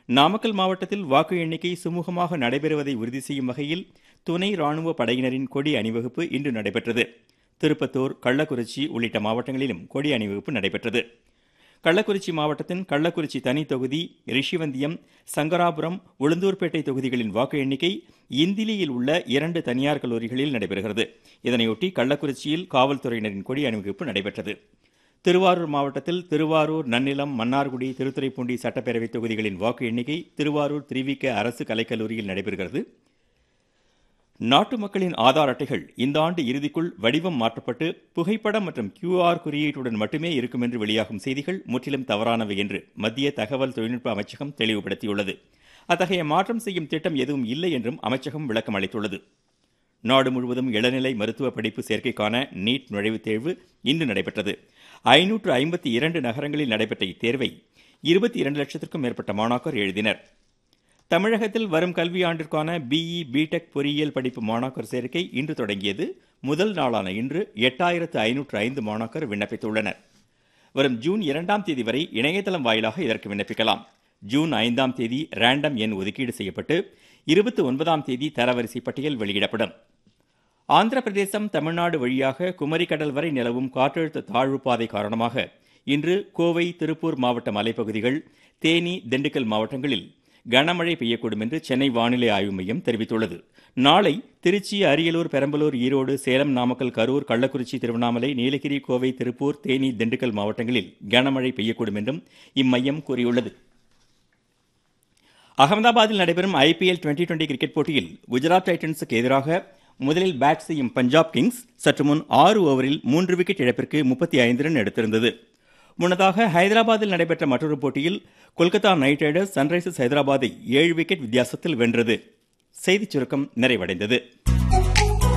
நாமக்கல் மாவட்டத்தில் வாக்கு எண்ணிக்கை சுமூகமாக நடைபெறுவதை உறுதி செய்யும் வகையில் துணை ராணுவ படையினரின் கொடி அணிவகுப்பு இன்று நடைபெற்றது திருப்பத்தூர் கள்ளக்குறிச்சி உள்ளிட்ட மாவட்டங்களிலும் கொடி அணிவகுப்பு நடைபெற்றது கள்ளக்குறிச்சி மாவட்டத்தின் கள்ளக்குறிச்சி தனி தொகுதி ரிஷிவந்தியம் சங்கராபுரம் உளுந்தூர்பேட்டை தொகுதிகளின் வாக்கு எண்ணிக்கை இந்திலியில் உள்ள இரண்டு தனியார் கல்லூரிகளில் நடைபெறுகிறது இதனையொட்டி கள்ளக்குறிச்சியில் காவல்துறையினரின் கொடி அணிவகுப்பு நடைபெற்றது திருவாரூர் மாவட்டத்தில் திருவாரூர் நன்னிலம் மன்னார்குடி திருத்துறைப்பூண்டி சட்டப்பேரவை தொகுதிகளின் வாக்கு எண்ணிக்கை திருவாரூர் திருவிக அரசு கலைக்கல்லூரியில் நடைபெறுகிறது நாட்டு மக்களின் ஆதார் அட்டைகள் இந்த ஆண்டு இறுதிக்குள் வடிவம் மாற்றப்பட்டு புகைப்படம் மற்றும் கியூஆர் குறியீட்டுடன் மட்டுமே இருக்கும் என்று வெளியாகும் செய்திகள் முற்றிலும் தவறானவை என்று மத்திய தகவல் தொழில்நுட்ப அமைச்சகம் தெளிவுபடுத்தியுள்ளது அத்தகைய மாற்றம் செய்யும் திட்டம் எதுவும் இல்லை என்றும் அமைச்சகம் விளக்கம் அளித்துள்ளது நாடு முழுவதும் இளநிலை மருத்துவ படிப்பு சேர்க்கைக்கான நீட் நுழைவுத் தேர்வு இன்று நடைபெற்றது ஐநூற்று ஐம்பத்தி இரண்டு நகரங்களில் நடைபெற்ற இத்தேர்வை இருபத்தி இரண்டு லட்சத்திற்கும் மேற்பட்ட மாணாக்கர் எழுதினர் தமிழகத்தில் வரும் கல்வியாண்டிற்கான பிஇ பிடெக் பொறியியல் படிப்பு மாணாக்கர் சேர்க்கை இன்று தொடங்கியது முதல் நாளான இன்று எட்டாயிரத்து ஐநூற்று ஐந்து மாணாக்கர் விண்ணப்பித்துள்ளனர் வரும் ஜூன் இரண்டாம் தேதி வரை இணையதளம் வாயிலாக இதற்கு விண்ணப்பிக்கலாம் ஜூன் ஐந்தாம் தேதி ரேண்டம் எண் ஒதுக்கீடு செய்யப்பட்டு இருபத்தி ஒன்பதாம் தேதி தரவரிசை பட்டியல் வெளியிடப்படும் ஆந்திர பிரதேசம் தமிழ்நாடு வழியாக குமரிக்கடல் வரை நிலவும் காற்றழுத்த தாழ்வு பாதை காரணமாக இன்று கோவை திருப்பூர் மாவட்ட மலைப்பகுதிகள் தேனி திண்டுக்கல் மாவட்டங்களில் கனமழை பெய்யக்கூடும் என்று சென்னை வானிலை ஆய்வு மையம் தெரிவித்துள்ளது நாளை திருச்சி அரியலூர் பெரம்பலூர் ஈரோடு சேலம் நாமக்கல் கரூர் கள்ளக்குறிச்சி திருவண்ணாமலை நீலகிரி கோவை திருப்பூர் தேனி திண்டுக்கல் மாவட்டங்களில் கனமழை பெய்யக்கூடும் என்றும் இம்மையம் கூறியுள்ளது அகமதாபாத்தில் நடைபெறும் ஐபிஎல் டுவெண்டி டுவெண்டி கிரிக்கெட் போட்டியில் குஜராத் டைட்டன்ஸுக்கு எதிராக முதலில் பேட் செய்யும் பஞ்சாப் கிங்ஸ் சற்று முன் ஆறு ஓவரில் மூன்று விக்கெட் இழப்பிற்கு முப்பத்தி ஐந்து ரன் எடுத்திருந்தது முன்னதாக ஹைதராபாத்தில் நடைபெற்ற மற்றொரு போட்டியில் கொல்கத்தா நைட் ரைடர்ஸ் சன்ரைசர்ஸ் ஹைதராபாத்தை ஏழு விக்கெட் வித்தியாசத்தில் வென்றது செய்திச் சுருக்கம் நிறைவடைந்தது